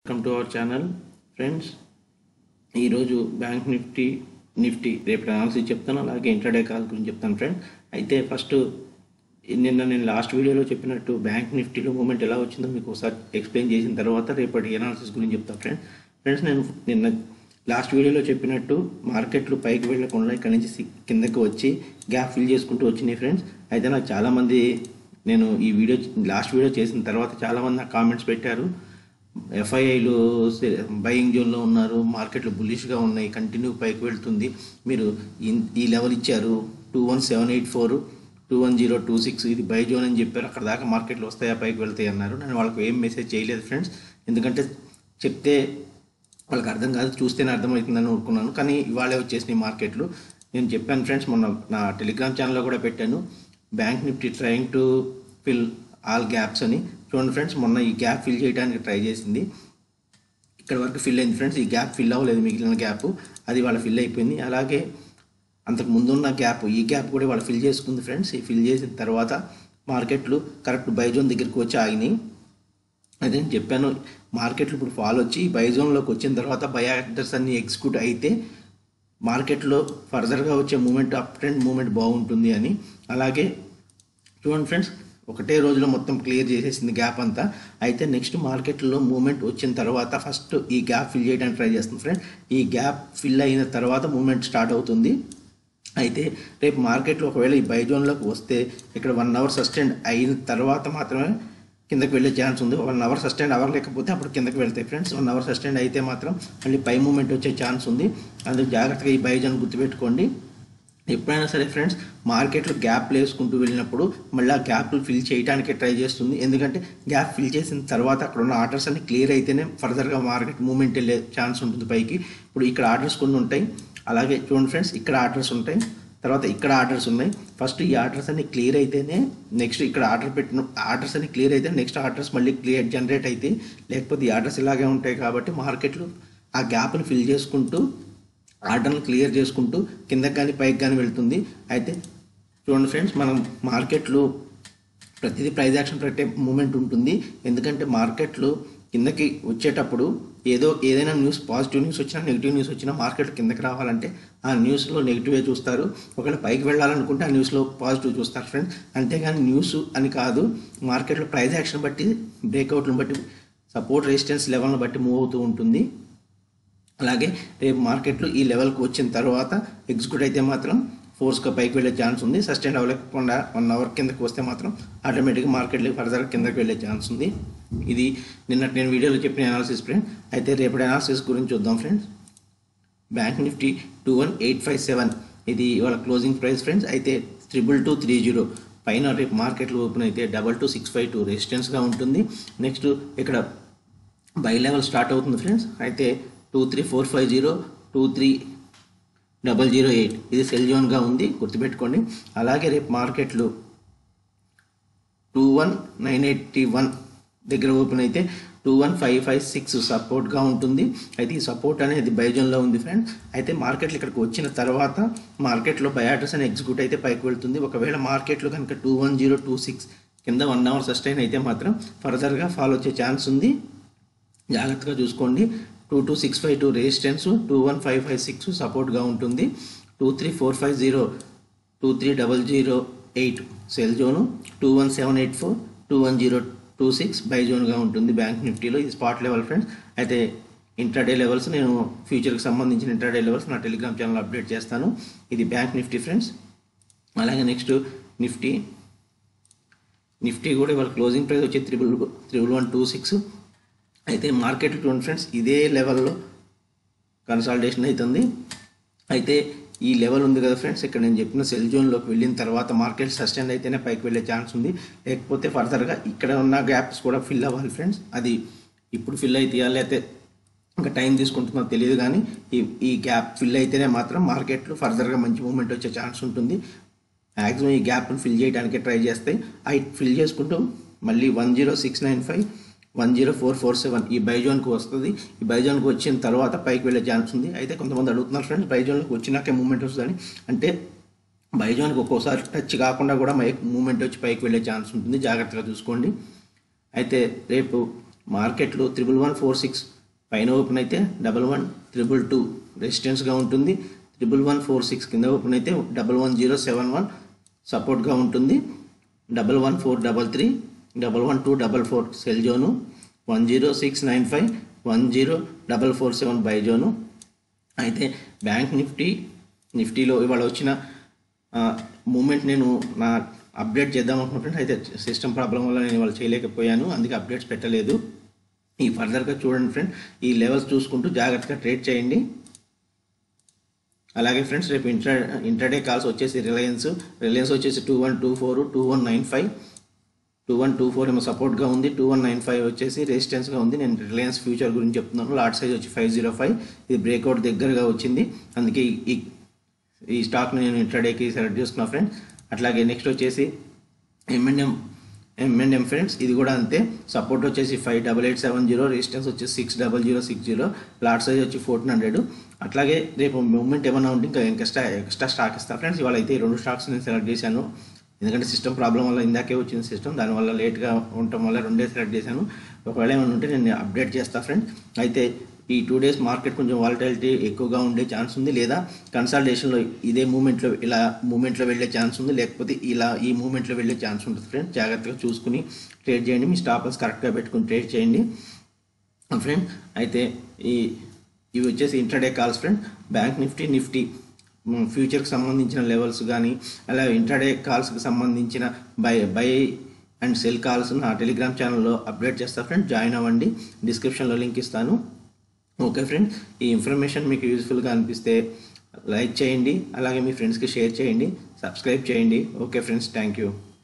welcome to our channel friends ఈరోజు bank Nifty nifty రేపు analysis చెప్తాను అలాగే ఇంటర్డే కాల్ గురించి చెప్తాను ఫ్రెండ్ అయితే ఫస్ట్ నిన్న నేను లాస్ట్ వీడియోలో చెప్పినట్టు బ్యాంక్ నిఫ్టీలో మూమెంట్ ఎలా వచ్చిందో మీకు ఒకసారి ఎక్స్ప్లెయిన్ చేసిన తర్వాత రేపటి అనాలిసిస్ గురించి చెప్తాను ఫ్రెండ్ ఫ్రెండ్స్ నేను నిన్న లాస్ట్ వీడియోలో చెప్పినట్టు మార్కెట్లు పైకి వెళ్ళకుండా ఇక్కడ నుంచి సి- కిందకి వచ్చి గ్యాప్ ఫిల్ చేసుకుంటూ వచ్చినాయి ఫ్రెండ్స్ అయితే నాకు చాలామంది నేను ఈ వీడియో లాస్ట్ వీడియో చేసిన తర్వాత చాలామంది నాకు కామెంట్స్ పెట్టారు ఎఫ్ఐఐలు బయింగ్ జోన్లో ఉన్నారు మార్కెట్లు బుల్లిష్గా ఉన్నాయి కంటిన్యూ పైకి వెళ్తుంది మీరు ఇన్- ఈ లెవెల్ ఇచ్చారు two one seven eight four two one zero two six ఇది బై జోన్ అని చెప్పారు అక్కడ దాకా మార్కెట్లు వస్తాయా పైకి వెళ్తాయి అన్నారు నేను వాళ్ళకి ఏం మెసేజ్ చేయలేదు ఫ్రెండ్స్ ఎందుకంటే చెప్తే వాళ్ళకి అర్థం కాదు చూస్తేనే అర్థమవుతుందని అనుకున్నాను కానీ ఇవాళే వచ్చేసినాయి మార్కెట్లు నేను చెప్పాను ఫ్రెండ్స్ మొన్న నా టెలిగ్రామ్ ఛానల్లో కూడా పెట్టాను bank Nifty trying to fill all gaps అని చూడండి ఫ్రెండ్స్ మొన్న ఈ గ్యాప్ ఫిల్ చేయడానికి ట్రై చేసింది ఇక్కడ వరకు ఫిల్ అయింది ఫ్రెండ్స్ ఈ గ్యాప్ ఫిల్ అవ్వలేదు మిగిలిన గ్యాప్ అది వాళ్ళ ఫిల్ అయిపోయింది అలాగే అంతకు ముందున్న గ్యాప్ ఈ గ్యాప్ కూడా వాళ్ళు ఫిల్ చేసుకుంది ఫ్రెండ్స్ ఈ ఫిల్ చేసిన తర్వాత మార్కెట్లు కరెక్ట్ బైజోన్ దగ్గరికి వచ్చి ఆగినాయి అదే నేను చెప్పాను మార్కెట్లు ఇప్పుడు ఫాల్ వచ్చి బైజోన్లోకి వచ్చిన తర్వాత బై ఆర్డర్స్ అన్ని ఎగ్జిక్యూట్ అయితే మార్కెట్లో ఫర్దర్గా వచ్చే మూమెంట్ అప్ ట్రెండ్ మూమెంట్ బాగుంటుంది అని అలాగే చూడండి ఫ్రెండ్స్ ఒకటే రోజులో మొత్తం క్లియర్ చేసేసింది గ్యాప్ అంతా అయితే నెక్స్ట్ మార్కెట్లో మూమెంట్ వచ్చిన తర్వాత ఫస్ట్ ఈ గ్యాప్ ఫిల్ చేయడానికి ట్రై చేస్తుంది ఫ్రెండ్ ఈ గ్యాప్ ఫిల్ అయిన తర్వాత మూమెంట్ స్టార్ట్ అవుతుంది అయితే రేపు మార్కెట్లో ఒకవేళ ఈ బై జోన్లోకి వస్తే ఇక్కడ వన్ అవర్ సస్టైన్ అయిన తర్వాత మాత్రమే కిందకి వెళ్ళే ఛాన్స్ ఉంది వన్ అవర్ సస్టైన్ అవ్వలేకపోతే అప్పుడు కిందకి వెళ్తాయి ఫ్రెండ్స్ వన్ అవర్ సస్టైన్ అయితే మాత్రం మళ్ళీ పై మూమెంట్ వచ్చే ఛాన్స్ ఉంది అందుకు జాగ్రత్తగా ఈ బై జోన్ గుర్తుపెట్టుకోండి ఎప్పుడైనా సరే ఫ్రెండ్స్ మార్కెట్లో గ్యాప్ వేసుకుంటూ వెళ్ళినప్పుడు మళ్ళీ ఆ గ్యాప్లు ఫిల్ చేయడానికి ట్రై చేస్తుంది ఎందుకంటే గ్యాప్ ఫిల్ చేసిన తర్వాత అక్కడ ఉన్న ఆర్డర్స్ అన్ని క్లియర్ అయితేనే ఫర్దర్గా మార్కెట్ మూమెంట్ వెళ్ళే ఛాన్స్ ఉంటుంది పైకి ఇప్పుడు ఇక్కడ ఆర్డర్స్ కొన్ని ఉంటాయి అలాగే చూడండి ఫ్రెండ్స్ ఇక్కడ ఆర్డర్స్ ఉంటాయి తర్వాత ఇక్కడ ఆర్డర్స్ ఉన్నాయి ఫస్ట్ ఈ ఆర్డర్స్ అన్ని క్లియర్ అయితేనే నెక్స్ట్ ఇక్కడ ఆర్డర్ పెట్టిన ఆర్డర్స్ అన్ని క్లియర్ అయితే నెక్స్ట్ ఆర్డర్స్ మళ్ళీ క్లియర్ జనరేట్ అయితే లేకపోతే ఈ ఆర్డర్స్ ఇలాగే ఉంటాయి కాబట్టి మార్కెట్లు ఆ గ్యాప్ని ఫిల్ చేసుకుంటూ ఆర్డర్ని క్లియర్ చేసుకుంటూ కిందకి కానీ పైకి కానీ వెళ్తుంది అయితే చూడండి ఫ్రెండ్స్ మనం మార్కెట్లో ప్రతిదీ ప్రైజ్ యాక్షన్ పెట్టే మూమెంట్ ఉంటుంది ఎందుకంటే మార్కెట్లు కిందకి వచ్చేటప్పుడు ఏదో ఏదైనా న్యూస్ పాజిటివ్ న్యూస్ వచ్చినా నెగిటివ్ న్యూస్ వచ్చినా మార్కెట్ కిందకి రావాలంటే ఆ న్యూస్లో నెగిటివే చూస్తారు ఒకవేళ పైకి వెళ్ళాలనుకుంటే ఆ న్యూస్లో పాజిటివ్ చూస్తారు ఫ్రెండ్స్ అంతేగాని న్యూస్ అని కాదు మార్కెట్లో ప్రైజ్ యాక్షన్ బట్టి బ్రేక్అవుట్లను బట్టి సపోర్ట్ రెసిస్టెన్స్ లెవెల్ని బట్టి మూవ్ అవుతూ ఉంటుంది అలాగే రేపు మార్కెట్లు ఈ లెవెల్కి వచ్చిన తర్వాత ఎగ్జిక్యూట్ అయితే మాత్రం ఫోర్స్గా పైకి వెళ్ళే ఛాన్స్ ఉంది సస్టైన్ అవ్వలేకుండా వన్ అవర్ కిందకి వస్తే మాత్రం ఆటోమేటిక్గా మార్కెట్లో ఫర్దర్ కిందకి వెళ్ళే ఛాన్స్ ఉంది ఇది నిన్నటి నేను వీడియోలో చెప్పిన అనాలిసిస్ ఫ్రెండ్ అయితే రేపటి అనాలిసిస్ గురించి చూద్దాం friends bank Nifty two one eight five seven ఇది ఇవాళ క్లోజింగ్ ప్రైస్ ఫ్రెండ్స్ అయితే త్రిబుల్ టూ త్రీ జీరో పైన రేపు మార్కెట్లో ఓపెన్ అయితే double two six five two రెసిస్టెన్స్గా ఉంటుంది నెక్స్ట్ ఇక్కడ బై లెవెల్ స్టార్ట్ అవుతుంది ఫ్రెండ్స్ అయితే two three four five zero two three double zero eight ఇది సెల్ జోన్గా ఉంది గుర్తుపెట్టుకోండి అలాగే రేపు మార్కెట్లు two one nine eighty one దగ్గర ఓపెన్ అయితే two one five five six సపోర్ట్గా ఉంటుంది అయితే ఈ సపోర్ట్ అనేది బైజన్లో ఉంది ఫ్రెండ్స్ అయితే మార్కెట్లు ఇక్కడికి వచ్చిన తర్వాత మార్కెట్లో బయాటర్స్ అని ఎగ్జిక్యూట్ అయితే పైకి వెళ్తుంది ఒకవేళ మార్కెట్లో కనుక two one zero two six కింద వన్ అవర్ సస్టైన్ అయితే మాత్రం ఫర్దర్గా ఫాలో వచ్చే ఛాన్స్ ఉంది జాగ్రత్తగా చూసుకోండి two two six five two resistance two one five five six సపోర్ట్గా ఉంటుంది two three four five zero two three double zero eight sell zone two one seven eight four two one zero two six buy జోన్గా ఉంటుంది bank నిఫ్టీలో ఇది spot level friends అయితే intraday levels నేను ఫ్యూచర్కి సంబంధించిన intraday levels నా Telegram channel update చేస్తాను ఇది బ్యాంక్ నిఫ్టీ ఫ్రెండ్స్ అలాగే నెక్స్ట్ నిఫ్టీ నిఫ్టీ కూడా ఇవాళ క్లోజింగ్ ప్రైస్ వచ్చి triple triple one two six అయితే మార్కెట్ చూడండి ఫ్రెండ్స్ ఇదే లెవెల్లో కన్సాలిడేషన్ అవుతుంది అయితే ఈ లెవెల్ ఉంది కదా ఫ్రెండ్స్ ఇక్కడ నేను చెప్పిన సెల్ జోన్లోకి వెళ్ళిన తర్వాత మార్కెట్ సస్టైన్ అయితేనే పైకి వెళ్ళే ఛాన్స్ ఉంది లేకపోతే ఫర్దర్గా ఇక్కడ ఉన్న గ్యాప్స్ కూడా ఫిల్ అవ్వాలి ఫ్రెండ్స్ అది ఇప్పుడు ఫిల్ అయితే లేకపోతే ఇంకా టైం తీసుకుంటుందో తెలియదు కానీ ఈ ఈ గ్యాప్ ఫిల్ అయితేనే మాత్రం మార్కెట్లో ఫర్దర్గా మంచి మూమెంట్ వచ్చే ఛాన్స్ ఉంటుంది మ్యాక్సిమం ఈ గ్యాప్ను ఫిల్ చేయడానికి ట్రై చేస్తాయి అవి ఫిల్ చేసుకుంటూ మళ్ళీ one zero six nine five one zero four four seven ఈ బైజోన్కి వస్తుంది ఈ బైజోన్కి వచ్చిన తర్వాత పైకి వెళ్ళే ఛాన్స్ ఉంది అయితే కొంతమంది అడుగుతున్నారు ఫ్రెండ్స్ బైజోన్కి వచ్చినాకే మూమెంట్ వస్తుందని అంటే బైజోన్కి ఒక్కోసారి టచ్ కాకుండా కూడా మై మూమెంట్ వచ్చి పైకి వెళ్ళే ఛాన్స్ ఉంటుంది జాగ్రత్తగా చూసుకోండి అయితే రేపు మార్కెట్లో త్రిబుల్ వన్ ఫోర్ సిక్స్ పైన ఓపెన్ అయితే డబల్ వన్ త్రిబుల్ టూ రెసిస్టెన్స్గా ఉంటుంది త్రిబుల్ వన్ ఫోర్ సిక్స్ కింద ఓపెన్ అయితే double one zero seven one సపోర్ట్గా ఉంటుంది double one four double three double one two double four sell zone one zero six nine five one zero double four seven buy zone అయితే bank Nifty నిఫ్టీలో ఇవాళ వచ్చిన moment నేను నా update చేద్దాం అనుకుంటున్నాను అయితే సిస్టమ్ ప్రాబ్లం వల్ల నేను ఇవాళ చేయలేకపోయాను అందుకే అప్డేట్స్ పెట్టలేదు ఈ ఫర్దర్గా చూడండి ఫ్రెండ్ ఈ లెవెల్స్ చూసుకుంటూ జాగ్రత్తగా ట్రేడ్ చేయండి అలాగే ఫ్రెండ్స్ రేపు ఇంటర్ ఇంటర్డే కాల్స్ వచ్చేసి రిలయన్స్ రిలయన్స్ వచ్చేసి two one two four two one nine five two one two four ఏమో సపోర్ట్గా ఉంది టూ వన్ నైన్ ఫైవ్ వచ్చేసి రెసిస్టెన్స్గా ఉంది నేను రిలయన్స్ ఫ్యూచర్ గురించి చెప్తున్నాను లాట్ సైజ్ వచ్చి ఫైవ్ జీరో ఫైవ్ ఇది బ్రేక్అవుట్ దగ్గరగా వచ్చింది అందుకే ఈ ఈ స్టాక్ని నేను ఇంట్రాడేకి సెలెక్ట్ చేసుకున్నా ఫ్రెండ్స్ అట్లాగే నెక్స్ట్ వచ్చేసి ఎంఎన్ఎం ఎంఎన్ఎం ఫ్రెండ్స్ ఇది కూడా అంతే సపోర్ట్ వచ్చేసి five double eight seven zero resistance వచ్చి six double zero six zero lot size వచ్చి ఫోర్టీన్ హండ్రెడ్ అట్లాగే రేపు మూమెంట్ ఏమైనా ఉంటే ఇంకా ఎక్స్ట్రా ఎక్స్ట్రా స్టాక్ ఇస్తా ఫ్రెండ్స్ ఇవాళ అయితే ఈ రెండు స్టాక్స్ నేను సెలెక్ట్ చేశాను ఎందుకంటే సిస్టమ్ ప్రాబ్లం వల్ల ఇందాకే వచ్చింది సిస్టమ్ దానివల్ల లేట్గా ఉండటం వల్ల రెండే సెలెక్ట్ చేశాను ఒకవేళ ఏమైనా ఉంటే నేను అప్డేట్ చేస్తా ఫ్రెండ్ అయితే ఈ టూ డేస్ మార్కెట్ కొంచెం వాలటాలిటీ ఎక్కువగా ఉండే ఛాన్స్ ఉంది లేదా కన్సల్టేషన్లో ఇదే మూమెంట్లో ఇలా మూమెంట్లో వెళ్ళే ఛాన్స్ ఉంది లేకపోతే ఇలా ఈ మూమెంట్లో వెళ్ళే ఛాన్స్ ఉంటుంది ఫ్రెండ్ జాగ్రత్తగా చూసుకుని ట్రేడ్ చేయండి మీ స్టాప్స్ కరెక్ట్గా పెట్టుకుని ట్రేడ్ చేయండి ఫ్రెండ్ అయితే ఈ ఇవి వచ్చేసి interday calls friend bank Nifty Nifty ఫ్యూచర్కి సంబంధించిన లెవెల్స్ కానీ అలా ఇంటర్డే కాల్స్కి సంబంధించిన buy buy and sell calls నా టెలిగ్రామ్ ఛానల్లో అప్డేట్ చేస్తా ఫ్రెండ్ జాయిన్ అవ్వండి డిస్క్రిప్షన్లో లింక్ ఇస్తాను ఓకే ఫ్రెండ్ ఈ ఇన్ఫర్మేషన్ మీకు యూస్ఫుల్గా అనిపిస్తే లైక్ చేయండి అలాగే మీ ఫ్రెండ్స్కి షేర్ చేయండి సబ్స్క్రైబ్ చేయండి ఓకే ఫ్రెండ్స్ థ్యాంక్ యూ